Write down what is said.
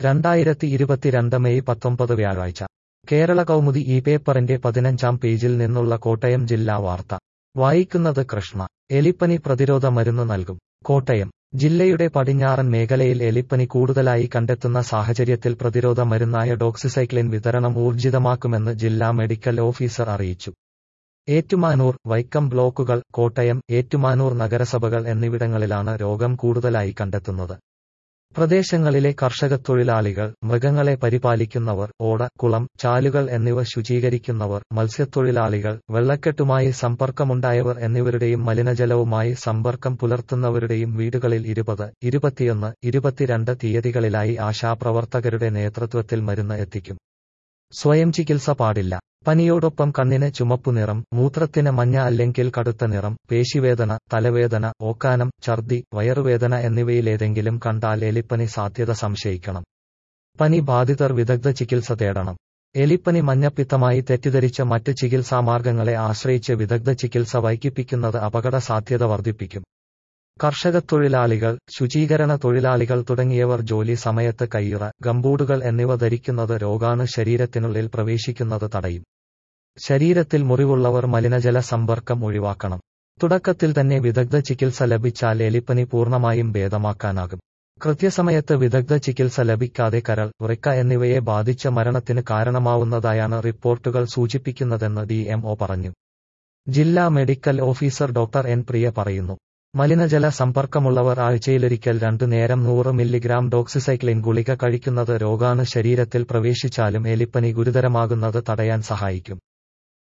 രണ്ടായിരത്തി ഇരുപത്തിരണ്ട് മെയ് പത്തൊമ്പത് വ്യാഴാഴ്ച കേരള കൗമുദി ഈ പേപ്പറിന്റെ പതിനഞ്ചാം പേജിൽ നിന്നുള്ള കോട്ടയം ജില്ലാ വാർത്ത വായിക്കുന്നത് കൃഷ്ണ എലിപ്പനി പ്രതിരോധ മരുന്ന് നൽകും കോട്ടയം ജില്ലയുടെ പടിഞ്ഞാറൻ മേഖലയിൽ എലിപ്പനി കൂടുതലായി കണ്ടെത്തുന്ന സാഹചര്യത്തിൽ പ്രതിരോധ മരുന്നായ ഡോക്സിസൈക്ലിൻ വിതരണം ഊർജിതമാക്കുമെന്ന് ജില്ലാ മെഡിക്കൽ ഓഫീസർ അറിയിച്ചു ഏറ്റുമാനൂർ വൈക്കം ബ്ലോക്കുകൾ കോട്ടയം ഏറ്റുമാനൂർ നഗരസഭകൾ എന്നിവിടങ്ങളിലാണ് രോഗം കൂടുതലായി കണ്ടെത്തുന്നത് പ്രദേശങ്ങളിലെ കർഷകത്തൊഴിലാളികൾ മൃഗങ്ങളെ പരിപാലിക്കുന്നവർ ഓട കുളം ചാലുകൾ എന്നിവ ശുചീകരിക്കുന്നവർ മത്സ്യത്തൊഴിലാളികൾ വെള്ളക്കെട്ടുമായി സമ്പർക്കമുണ്ടായവർ എന്നിവരുടെയും മലിനജലവുമായി സമ്പർക്കം പുലർത്തുന്നവരുടെയും വീടുകളിൽ ഇരുപത് ഇരുപത്തിയൊന്ന് ഇരുപത്തിരണ്ട് തീയതികളിലായി ആശാപ്രവർത്തകരുടെ നേതൃത്വത്തിൽ മരുന്ന് എത്തിക്കും സ്വയം ചികിത്സ പാടില്ല പനിയോടൊപ്പം കണ്ണിന് ചുമപ്പു നിറം മൂത്രത്തിന് മഞ്ഞ അല്ലെങ്കിൽ കടുത്ത നിറം പേശിവേദന തലവേദന ഓക്കാനം ഛർദി വയറുവേദന എന്നിവയിലേതെങ്കിലും കണ്ടാൽ എലിപ്പനി സാധ്യത സംശയിക്കണം പനി ബാധിതർ വിദഗ്ധ ചികിത്സ തേടണം എലിപ്പനി മഞ്ഞപ്പിത്തമായി തെറ്റിദ്ധരിച്ച മറ്റ് ചികിത്സാമാർഗങ്ങളെ ആശ്രയിച്ച് വിദഗ്ധ ചികിത്സ വൈകിപ്പിക്കുന്നത് അപകട സാധ്യത വർദ്ധിപ്പിക്കും കർഷകത്തൊഴിലാളികൾ ശുചീകരണ തൊഴിലാളികൾ തുടങ്ങിയവർ ജോലി സമയത്ത് കയ്യുറ ഗംബൂട്ടുകൾ എന്നിവ ധരിക്കുന്നത് രോഗാണു ശരീരത്തിനുള്ളിൽ പ്രവേശിക്കുന്നത് തടയും ശരീരത്തിൽ മുറിവുള്ളവർ മലിനജല സമ്പർക്കം ഒഴിവാക്കണം തുടക്കത്തിൽ തന്നെ വിദഗ്ധ ചികിത്സ ലഭിച്ചാൽ എലിപ്പനി പൂർണ്ണമായും ഭേദമാക്കാനാകും കൃത്യസമയത്ത് വിദഗ്ധ ചികിത്സ ലഭിക്കാതെ കരൾ ഉറക്ക എന്നിവയെ ബാധിച്ച മരണത്തിന് കാരണമാവുന്നതായാണ് റിപ്പോർട്ടുകൾ സൂചിപ്പിക്കുന്നതെന്ന് ഡിഎംഒ പറഞ്ഞു ജില്ലാ medical officer doctor N Priya പറയുന്നു മലിനജല സമ്പർക്കമുള്ളവർ ആഴ്ചയിലൊരിക്കൽ രണ്ടു നേരം നൂറ് മില്ലിഗ്രാം ഡോക്സിസൈക്ലിൻ ഗുളിക കഴിക്കുന്നത് രോഗാണു ശരീരത്തിൽ പ്രവേശിച്ചാലും എലിപ്പനി ഗുരുതരമാകുന്നത് തടയാൻ സഹായിക്കും